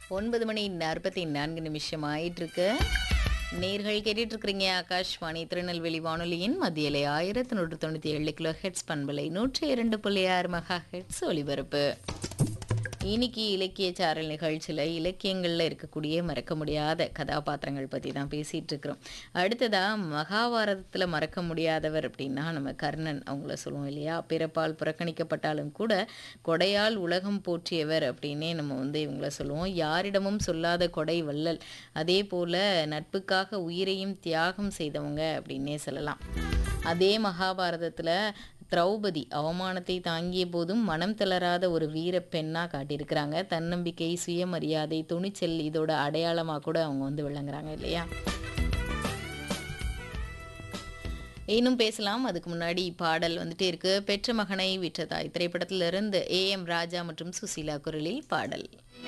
ஒன்பது மணி நாற்பத்தி நான்கு நிமிஷம் ஆயிட்டு இருக்கு நேர்கள் கேட்டுட்டு இருக்கிறீங்க ஆகாஷ்வாணி திருநெல்வேலி வானொலியின் மத்தியலை ஆயிரத்தி நூற்று தொண்ணூற்றி ஏழு கிலோ ஹெட்ஸ் பண்பலை நூற்றி இரண்டு புள்ளி ஆறு மெகா ஹெட்ஸ் ஒலிபரப்பு இன்னைக்கு இலக்கிய சாரல் நிகழ்ச்சியில் இலக்கியங்களில் இருக்கக்கூடிய மறக்க முடியாத கதாபாத்திரங்கள் பற்றி தான் பேசிகிட்டு இருக்கிறோம் அடுத்ததாக மகாபாரதத்தில் மறக்க முடியாதவர் அப்படின்னா நம்ம கர்ணன் அவங்கள சொல்லுவோம் இல்லையா பிறப்பால் புறக்கணிக்கப்பட்டாலும் கூட கொடையால் உலகம் போற்றியவர் அப்படின்னே நம்ம வந்து இவங்கள சொல்லுவோம் யாரிடமும் சொல்லாத கொடை வள்ளல் அதே போல் நட்புக்காக உயிரையும் தியாகம் செய்தவங்க அப்படின்னே சொல்லலாம் அதே மகாபாரதத்தில் திரௌபதி அவமானத்தை தாங்கிய போதும் மனம் தளராத ஒரு வீர பெண்ணாக காட்டியிருக்கிறாங்க தன்னம்பிக்கை சுயமரியாதை துணிச்சல் இதோட அடையாளமாக கூட அவங்க வந்து விளங்குறாங்க இல்லையா இன்னும் பேசலாம் அதுக்கு முன்னாடி பாடல் வந்துட்டே இருக்கு பெற்ற மகனை விற்றதாய் திரைப்படத்திலிருந்து ஏ எம் ராஜா மற்றும் சுசீலா குரலில் பாடல்